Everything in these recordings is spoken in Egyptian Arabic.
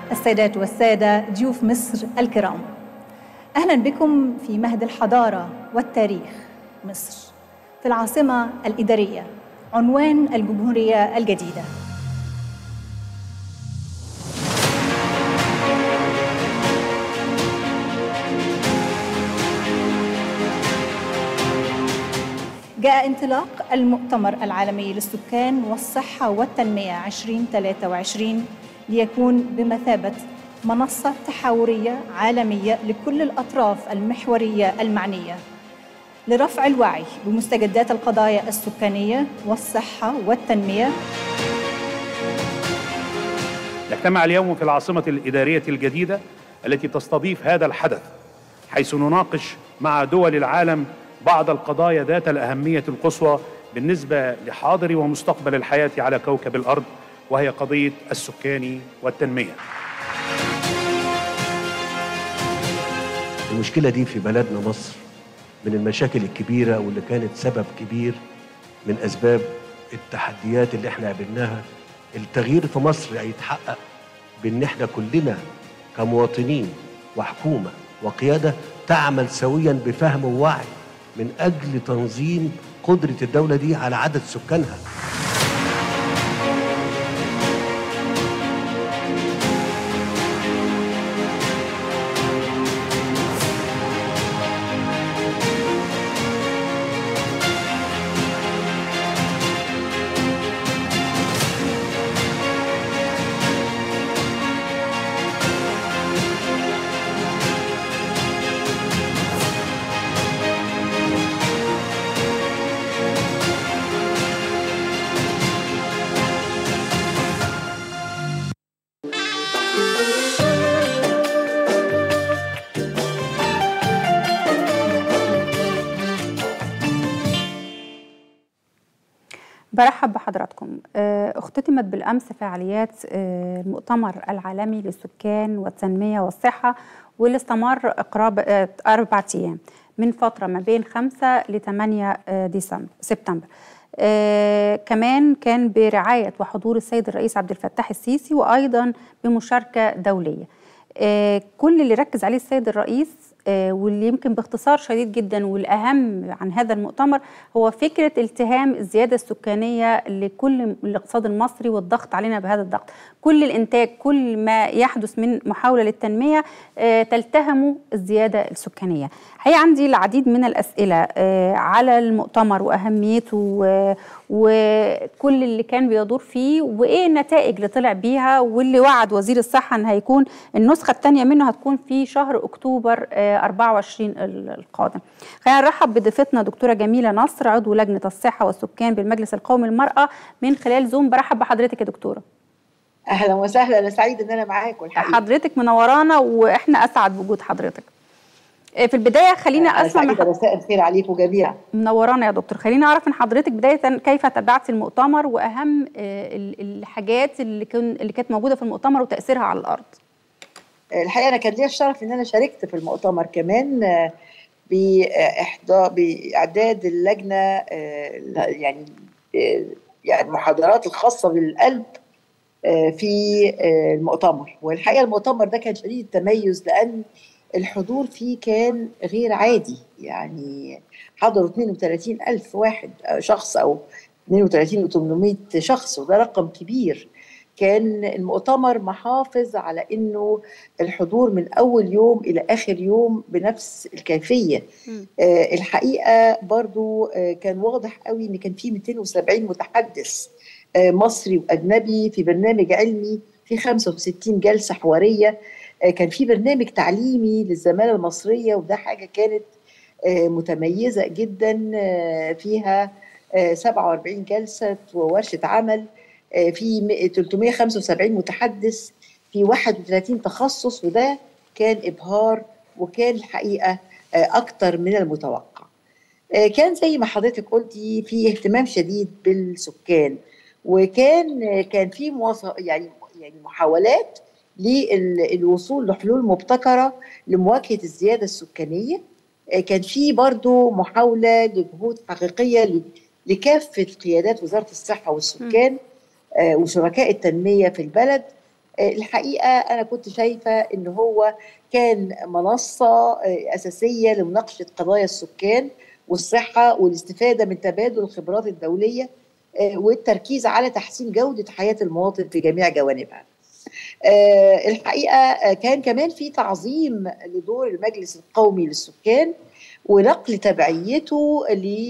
السيدات والسادة ضيوف مصر الكرام أهلا بكم في مهد الحضارة والتاريخ مصر في العاصمة الإدارية عنوان الجمهورية الجديدة جاء انطلاق المؤتمر العالمي للسكان والصحة والتنمية 2023 ليكون بمثابة منصة تحاورية عالمية لكل الأطراف المحورية المعنية لرفع الوعي بمستجدات القضايا السكانية والصحة والتنمية نجتمع اليوم في العاصمة الإدارية الجديدة التي تستضيف هذا الحدث حيث نناقش مع دول العالم بعض القضايا ذات الأهمية القصوى بالنسبة لحاضر ومستقبل الحياة على كوكب الأرض وهي قضية السكان والتنمية المشكلة دي في بلدنا مصر من المشاكل الكبيرة واللي كانت سبب كبير من أسباب التحديات اللي احنا قابلناها التغيير في مصر هيتحقق بان احنا كلنا كمواطنين وحكومة وقيادة تعمل سويا بفهم ووعي من أجل تنظيم قدرة الدولة دي على عدد سكانها برحب بحضراتكم آه، اختتمت بالامس فعاليات آه، المؤتمر العالمي للسكان والتنميه والصحه واللي استمر قرابه آه، اربع ايام من فتره ما بين 5 ل 8 ديسمبر سبتمبر آه كمان كان برعايه وحضور السيد الرئيس عبد الفتاح السيسي وايضا بمشاركه دوليه آه كل اللي ركز عليه السيد الرئيس آه واللي يمكن باختصار شديد جدا والاهم عن هذا المؤتمر هو فكره التهام الزياده السكانيه لكل الاقتصاد المصري والضغط علينا بهذا الضغط كل الانتاج كل ما يحدث من محاوله للتنميه آه تلتهم الزياده السكانيه هي عندي العديد من الاسئله آه على المؤتمر واهميته وكل اللي كان بيدور فيه وايه النتائج اللي طلع بيها واللي وعد وزير الصحه ان هيكون النسخه الثانيه منه هتكون في شهر اكتوبر 24 القادم. خلينا نرحب بضيفتنا دكتوره جميله نصر عضو لجنه الصحه والسكان بالمجلس القومي للمراه من خلال زوم برحب بحضرتك يا دكتوره. اهلا وسهلا انا سعيد ان انا معاكم الحقيقه. حضرتك منورانا واحنا اسعد بوجود حضرتك. في البدايه خلينا اسمع من مساء الخير عليكم جميعا منورانا يا دكتور خلينا اعرف من حضرتك بدايه كيف تابعتي المؤتمر واهم الحاجات اللي كان اللي كانت موجوده في المؤتمر وتاثيرها على الارض الحقيقه انا كان ليا الشرف ان انا شاركت في المؤتمر كمان باحضاء باعداد اللجنه يعني يعني المحاضرات الخاصه بالقلب في المؤتمر والحقيقه المؤتمر ده كان شديد التميز لان الحضور فيه كان غير عادي يعني حضروا 32 ألف واحد شخص أو 32 و800 شخص وده رقم كبير كان المؤتمر محافظ على انه الحضور من اول يوم الى اخر يوم بنفس الكيفيه آه الحقيقه برضو آه كان واضح قوي ان كان في 270 متحدث آه مصري واجنبي في برنامج علمي في 65 جلسه حواريه كان في برنامج تعليمي للزماله المصريه وده حاجه كانت متميزه جدا فيها 47 جلسه وورشه عمل في 375 متحدث في 31 تخصص وده كان ابهار وكان الحقيقه اكتر من المتوقع. كان زي ما حضرتك قلتي في اهتمام شديد بالسكان وكان كان في يعني يعني محاولات للوصول لحلول مبتكرة لمواجهة الزيادة السكانية كان في برضو محاولة لجهود حقيقية لكافة قيادات وزارة الصحة والسكان وشركاء التنمية في البلد الحقيقه انا كنت شايفه ان هو كان منصه اساسيه لمناقشه قضايا السكان والصحه والاستفاده من تبادل الخبرات الدوليه والتركيز على تحسين جوده حياه المواطن في جميع جوانبها. الحقيقه كان كمان في تعظيم لدور المجلس القومي للسكان ونقل تبعيته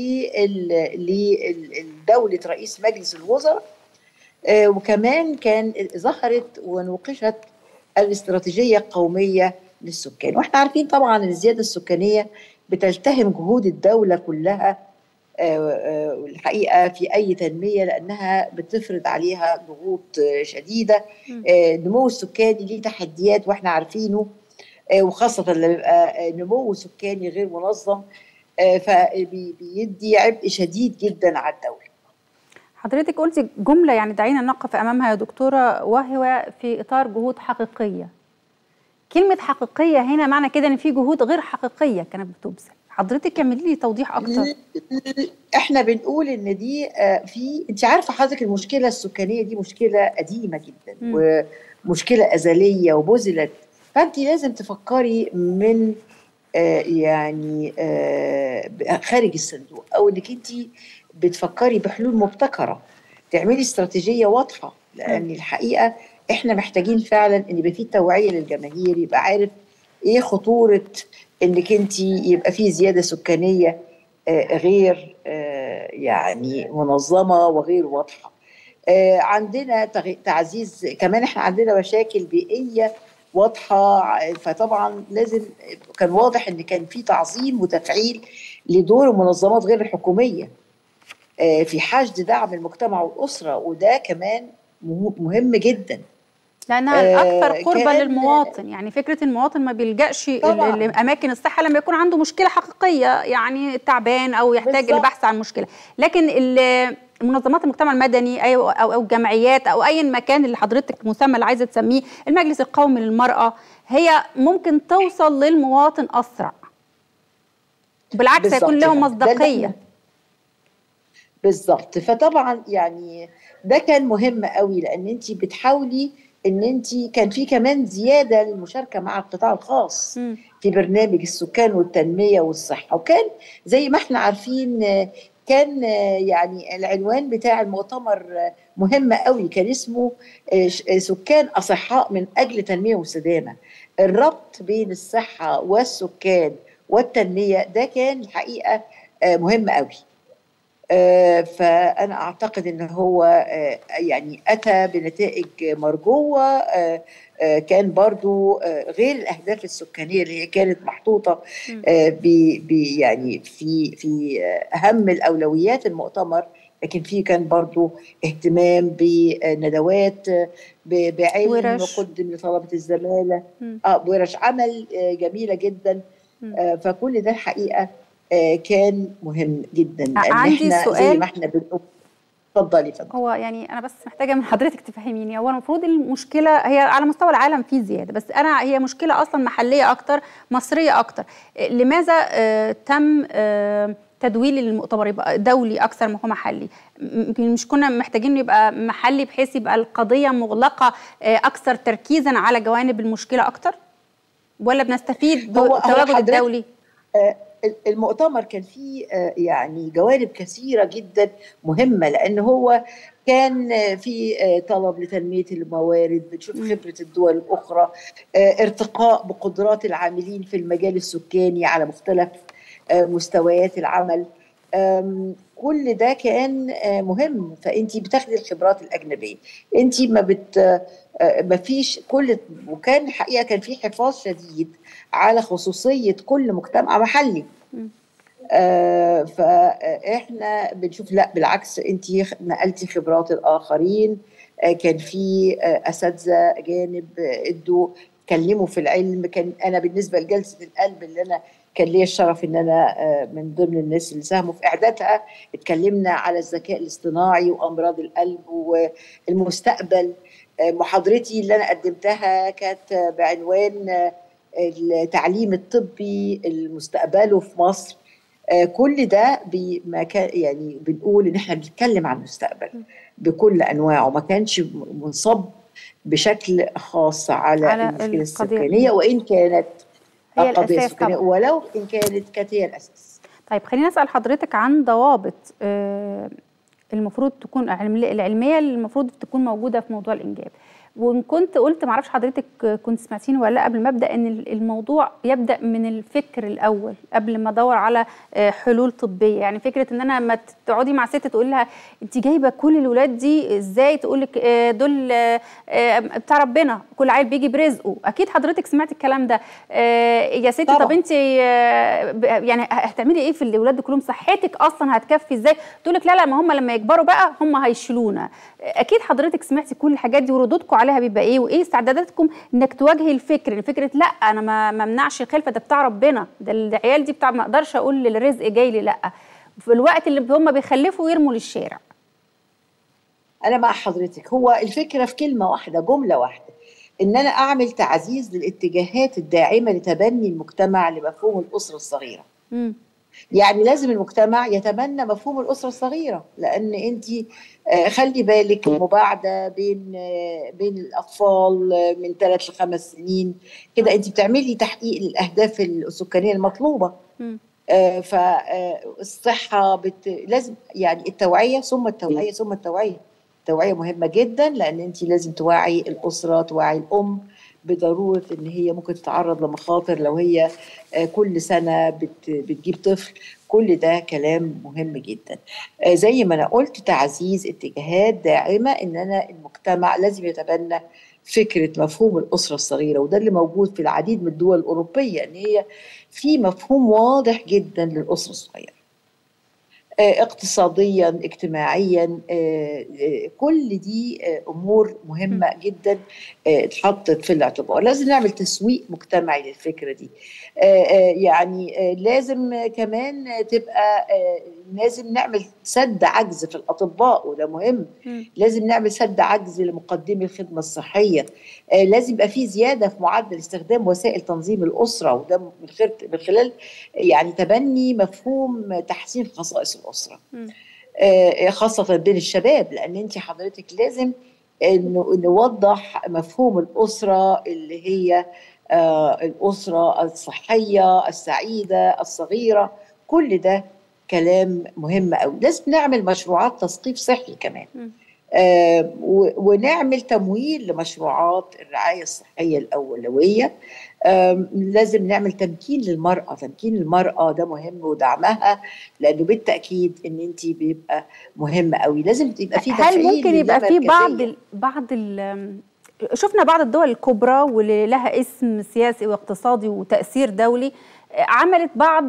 لدوله رئيس مجلس الوزراء وكمان كان ظهرت ونوقشت الاستراتيجيه القوميه للسكان واحنا عارفين طبعا ان الزياده السكانيه بتلتهم جهود الدوله كلها الحقيقه في اي تنميه لانها بتفرض عليها ضغوط شديده النمو السكاني ليه تحديات واحنا عارفينه وخاصه لما يبقى نمو سكاني غير منظم فبيدي عبء شديد جدا على الدوله حضرتك قلتي جمله يعني دعينا نقف امامها يا دكتوره وهو في اطار جهود حقيقيه كلمه حقيقيه هنا معنى كده ان في جهود غير حقيقيه كانت بتبذل حضرتك اعملي لي توضيح اكتر احنا بنقول ان دي في انت عارفه حضرتك المشكله السكانيه دي مشكله قديمه جدا م. ومشكله ازليه وبذلت فانت لازم تفكري من آه يعني آه خارج الصندوق او انك انت بتفكري بحلول مبتكره تعملي استراتيجيه واضحه لان الحقيقه احنا محتاجين فعلا ان يبقى في توعيه للجماهير يبقى عارف ايه خطوره انك انت يبقى في زياده سكانيه آه غير يعني منظمه وغير واضحه عندنا تعزيز كمان احنا عندنا مشاكل بيئيه واضحه فطبعا لازم كان واضح ان كان في تعظيم وتفعيل لدور المنظمات غير الحكوميه في حشد دعم المجتمع والاسره وده كمان مهم جدا لانها الاكثر قربا للمواطن يعني فكره المواطن ما بيلجاش لاماكن الصحه لما يكون عنده مشكله حقيقيه يعني تعبان او يحتاج بالزبط. للبحث عن مشكله لكن منظمات المجتمع المدني أو, أو, أو الجمعيات أو أي مكان اللي حضرتك مسمى اللي عايزة تسميه المجلس القومي للمرأة هي ممكن توصل للمواطن أسرع بالعكس هيكون لهم مصداقية بالظبط فطبعا يعني ده كان مهم قوي لأن أنت بتحاولي ان انت كان في كمان زياده للمشاركه مع القطاع الخاص م. في برنامج السكان والتنميه والصحه وكان زي ما احنا عارفين كان يعني العنوان بتاع المؤتمر مهم قوي كان اسمه سكان اصحاء من اجل تنميه مستدامه الربط بين الصحه والسكان والتنميه ده كان الحقيقه مهم قوي فانا اعتقد ان هو يعني اتى بنتائج مرجوه كان برضو غير الاهداف السكانيه اللي هي كانت محطوطه بي يعني في في اهم الاولويات المؤتمر لكن في كان برضو اهتمام بندوات بعلم قدم لطلبه الزماله اه ورش عمل جميله جدا فكل ده الحقيقه كان مهم جدا لان عندي احنا سؤال زي ما احنا بنقول اتفضلي اتفضلي هو يعني انا بس محتاجه من حضرتك تفهميني هو المفروض المشكله هي على مستوى العالم في زياده بس انا هي مشكله اصلا محليه اكتر مصريه اكتر لماذا آه تم آه تدويل المؤتمر يبقى دولي اكثر ما هو محلي مش كنا محتاجين يبقى محلي بحيث يبقى القضيه مغلقه آه اكثر تركيزا على جوانب المشكله اكتر ولا بنستفيد بالتواجد الدولي آه المؤتمر كان فيه يعني جوانب كثيره جدا مهمه لان هو كان في طلب لتنميه الموارد بتشوف خبره الدول الاخرى ارتقاء بقدرات العاملين في المجال السكاني على مختلف مستويات العمل كل ده كان مهم فانت بتاخدي الخبرات الاجنبيه انت ما بت ما فيش كل وكان الحقيقه كان في حفاظ شديد على خصوصيه كل مجتمع محلي آه فاحنا بنشوف لا بالعكس انت نقلتي خبرات الاخرين آه كان في آه اساتذه اجانب ادوا اتكلموا في العلم كان انا بالنسبه لجلسه القلب اللي انا كان ليا الشرف ان انا من ضمن الناس اللي ساهموا في اعدادها اتكلمنا على الذكاء الاصطناعي وامراض القلب والمستقبل محاضرتي اللي انا قدمتها كانت بعنوان التعليم الطبي المستقبله في مصر كل ده ما كان يعني بنقول ان احنا بنتكلم عن المستقبل بكل انواعه ما كانش منصب بشكل خاص على, على المشكله القضية. السكانيه وان كانت هي القضيه الأساس السكانيه طبعا. ولو ان كانت كانت هي الاساس طيب خليني اسال حضرتك عن ضوابط آه، المفروض تكون العلم- العلميه اللي المفروض تكون موجوده في موضوع الانجاب وان كنت قلت معرفش حضرتك كنت سمعتيني ولا لا قبل ما ابدا ان الموضوع يبدا من الفكر الاول قبل ما ادور على آه، حلول طبيه يعني فكره ان انا ما تقعدي مع ست تقول لها انت جايبه كل الولاد دي ازاي تقول لك آه، دول آه، آه، بتاع ربنا كل عيل بيجي برزقه اكيد حضرتك سمعت الكلام ده آه، يا ستي طبعاً. طب انت آه، ب- يعني هتعملي ايه في الاولاد دول كلهم صحتك اصلا هتكفي ازاي تقول لك لا لا ما هم لما يكبروا بقى هم هيشيلونا اكيد حضرتك سمعتي كل الحاجات دي وردودكم عليها بيبقى ايه وايه استعداداتكم انك تواجهي الفكر ان فكره لا انا ما ما امنعش الخلفه ده بتاع ربنا ده العيال دي بتاع ما اقدرش اقول الرزق جاي لي لا في الوقت اللي هم بيخلفوا يرموا للشارع انا مع حضرتك هو الفكره في كلمه واحده جمله واحده ان انا اعمل تعزيز للاتجاهات الداعمه لتبني المجتمع لمفهوم الاسره الصغيره مم. يعني لازم المجتمع يتبنى مفهوم الاسره الصغيره لان انت خلي بالك المباعده بين آه، بين الاطفال آه، من ثلاث لخمس سنين كده انت بتعملي تحقيق للاهداف السكانيه المطلوبه مم. فالصحه بت... لازم يعني التوعيه ثم التوعيه ثم التوعيه التوعيه مهمه جدا لان انت لازم توعي الاسره توعي الام بضروره ان هي ممكن تتعرض لمخاطر لو هي آه، كل سنه بت... بتجيب طفل كل ده كلام مهم جدا آه، زي ما انا قلت تعزيز اتجاهات داعمه ان انا المجتمع لازم يتبنى فكره مفهوم الاسره الصغيره وده اللي موجود في العديد من الدول الاوروبيه ان هي في مفهوم واضح جدا للاسره الصغيره آه، اقتصاديا اجتماعيا آه، آه، كل دي آه، امور مهمه جدا آه، اتحطت في الاعتبار لازم نعمل تسويق مجتمعي للفكره دي آه، آه، يعني آه، لازم آه، كمان آه، تبقى آه، لازم نعمل سد عجز في الاطباء وده مهم مم. لازم نعمل سد عجز لمقدمي الخدمه الصحيه آه، لازم يبقى في زياده في معدل استخدام وسائل تنظيم الاسره وده من خير- من خلال يعني تبني مفهوم تحسين خصائص الاسره مم. آه، خاصه بين الشباب لان انت حضرتك لازم آه، نو- نوضح مفهوم الاسره اللي هي آه، الاسره الصحيه السعيده الصغيره كل ده كلام مهم قوي لازم نعمل مشروعات تثقيف صحي كمان مم. آه، و- ونعمل تمويل لمشروعات الرعايه الصحيه الاولويه آم، لازم نعمل تمكين للمراه تمكين المراه ده مهم ودعمها لانه بالتاكيد ان انت بيبقى مهم قوي لازم يبقى في هل تفعيل ممكن يبقى في بعض للامركزية. ال بعض ال شفنا بعض الدول الكبرى واللي لها اسم سياسي واقتصادي وتأثير دولي آه، عملت بعض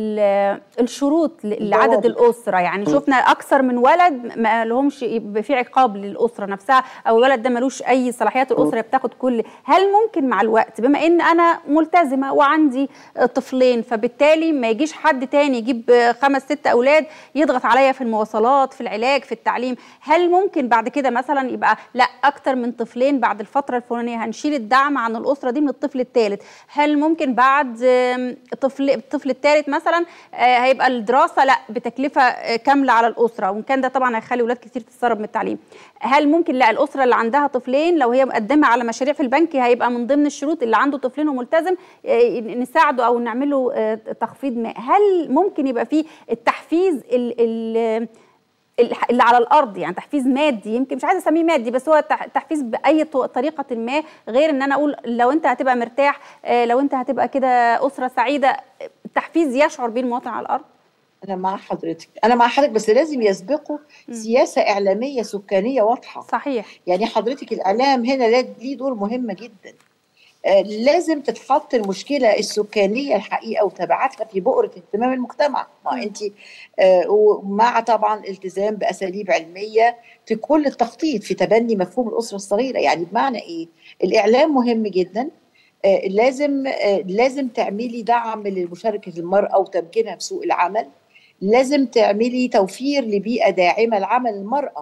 ال- الشروط ل- لعدد ضوابط. الأسرة يعني شفنا أكثر من ولد ما لهمش يبقى في عقاب للأسرة نفسها أو الولد ده ملوش أي صلاحيات الأسرة بتاخد كل هل ممكن مع الوقت بما إن أنا ملتزمة وعندي آه، طفلين فبالتالي ما يجيش حد تاني يجيب آه، خمس ست أولاد يضغط عليا في المواصلات في العلاج في التعليم هل ممكن بعد كده مثلا يبقى لا اكتر من طفلين بعد الفتره الفلانيه هنشيل الدعم عن الاسره دي من الطفل الثالث هل ممكن بعد آم، طفل الطفل الثالث مثلا آه، هيبقى الدراسه لا بتكلفه آه، كامله على الاسره وان كان ده طبعا هيخلي اولاد كتير تتسرب من التعليم هل ممكن لا الاسره اللي عندها طفلين لو هي مقدمه على مشاريع في البنك هيبقى من ضمن الشروط اللي عنده طفلين وملتزم آه، نساعده او نعمل له آه، تخفيض ما هل ممكن يبقى فيه التحفيز ال ال الح- اللي على الارض يعني تحفيز مادي يمكن مش عايزه اسميه مادي بس هو تح- تحفيز باي ط- طريقه ما غير ان انا اقول لو انت هتبقى مرتاح آه، لو انت هتبقى كده اسره سعيده آه، تحفيز يشعر به المواطن على الارض انا مع حضرتك انا مع حضرتك بس لازم يسبقوا سياسه اعلاميه سكانيه واضحه صحيح يعني حضرتك الاعلام هنا لا- ليه دور مهم جدا آه، لازم تتحط المشكله السكانيه الحقيقه وتبعاتها في بؤره اهتمام المجتمع ما مم. انت آه، ومع طبعا التزام باساليب علميه في كل التخطيط في تبني مفهوم الاسره الصغيره يعني بمعنى ايه الاعلام مهم جدا آه، لازم آه، لازم تعملي دعم لمشاركه المراه وتمكينها في سوق العمل لازم تعملي توفير لبيئه داعمه لعمل المراه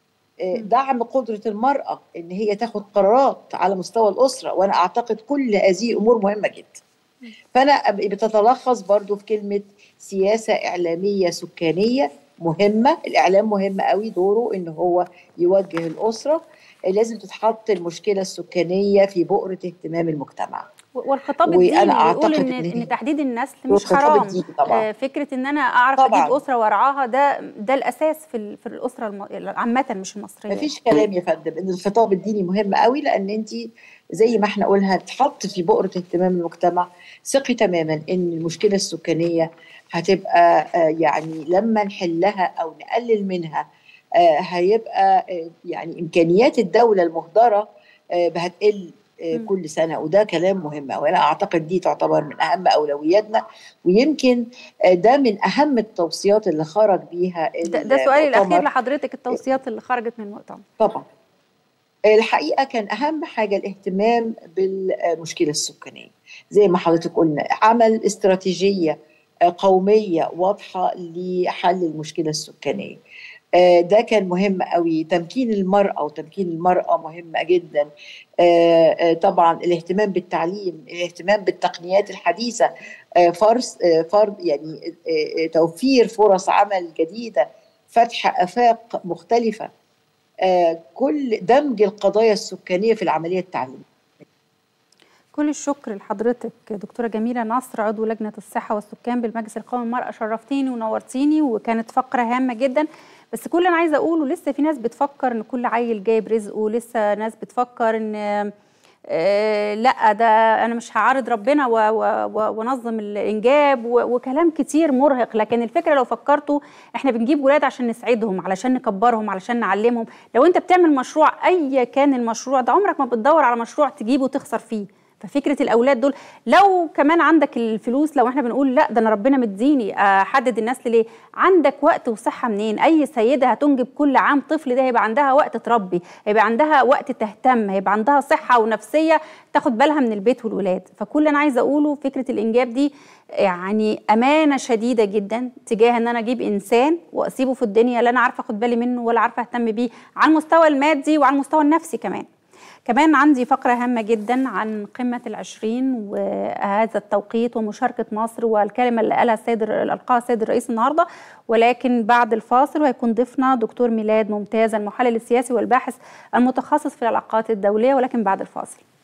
آه، دعم قدرة المرأة إن هي تاخد قرارات على مستوى الأسرة وأنا أعتقد كل هذه أمور مهمة جدا فأنا أب- بتتلخص برضو في كلمة سياسة إعلامية سكانية مهمة الإعلام مهم قوي دوره إن هو يوجه الأسرة لازم تتحط المشكله السكانيه في بؤره اهتمام المجتمع والخطاب وأنا الديني بيقول أعتقد ان إن ان هي- تحديد النسل مش والخطاب حرام الديني طبعاً. آه، فكره ان انا اعرف طبعاً. اجيب اسره وارعاها ده ده الاساس في ال- في الاسره الم- عامه مش المصريه مفيش كلام يا فندم ان الخطاب الديني مهم قوي لان انت زي ما احنا قلنا هتحط في بؤره اهتمام المجتمع ثقي تماما ان المشكله السكانيه هتبقى آه، يعني لما نحلها او نقلل منها آه، هيبقى آه، يعني امكانيات الدوله المهدره آه، هتقل آه، مم. كل سنه وده كلام مهم وانا اعتقد دي تعتبر من اهم اولوياتنا ويمكن آه، ده من اهم التوصيات اللي خرج بيها ده, ده سؤالي الاخير المؤتمر. لحضرتك التوصيات اللي خرجت من المؤتمر طبعا الحقيقه كان اهم حاجه الاهتمام بالمشكله السكانيه زي ما حضرتك قلنا عمل استراتيجيه قوميه واضحه لحل المشكله السكانيه آه، ده كان مهم قوي تمكين المرأة وتمكين المرأة مهمة جدا آه، آه، طبعا الاهتمام بالتعليم الاهتمام بالتقنيات الحديثة آه، فرص آه، فرض يعني آه، آه، توفير فرص عمل جديدة فتح آفاق مختلفة آه، كل دمج القضايا السكانية في العملية التعليمية كل الشكر لحضرتك دكتورة جميلة نصر عضو لجنة الصحة والسكان بالمجلس القومي للمرأة شرفتيني ونورتيني وكانت فقرة هامة جدا بس كل اللي انا عايزه اقوله لسه في ناس بتفكر ان كل عيل جايب رزقه لسه ناس بتفكر ان آه، لا ده انا مش هعارض ربنا و- و- و- وانظم الانجاب و- وكلام كتير مرهق لكن الفكره لو فكرتوا احنا بنجيب ولاد عشان نسعدهم علشان نكبرهم علشان نعلمهم لو انت بتعمل مشروع اي كان المشروع ده عمرك ما بتدور على مشروع تجيبه وتخسر فيه ففكره الاولاد دول لو كمان عندك الفلوس لو احنا بنقول لا ده انا ربنا مديني احدد النسل ليه عندك وقت وصحه منين اي سيده هتنجب كل عام طفل ده هيبقى عندها وقت تربي هيبقى عندها وقت تهتم هيبقى عندها صحه ونفسيه تاخد بالها من البيت والولاد فكل اللي انا عايزه اقوله فكره الانجاب دي يعني امانه شديده جدا تجاه ان انا اجيب انسان واسيبه في الدنيا لا انا عارفه اخد بالي منه ولا عارفه اهتم بيه على المستوى المادي وعلى المستوى النفسي كمان كمان عندي فقرة هامة جدا عن قمة العشرين وهذا التوقيت ومشاركة مصر والكلمة اللي قالها السيد اللي ألقاها السيد الرئيس النهاردة ولكن بعد الفاصل وهيكون ضيفنا دكتور ميلاد ممتاز المحلل السياسي والباحث المتخصص في العلاقات الدولية ولكن بعد الفاصل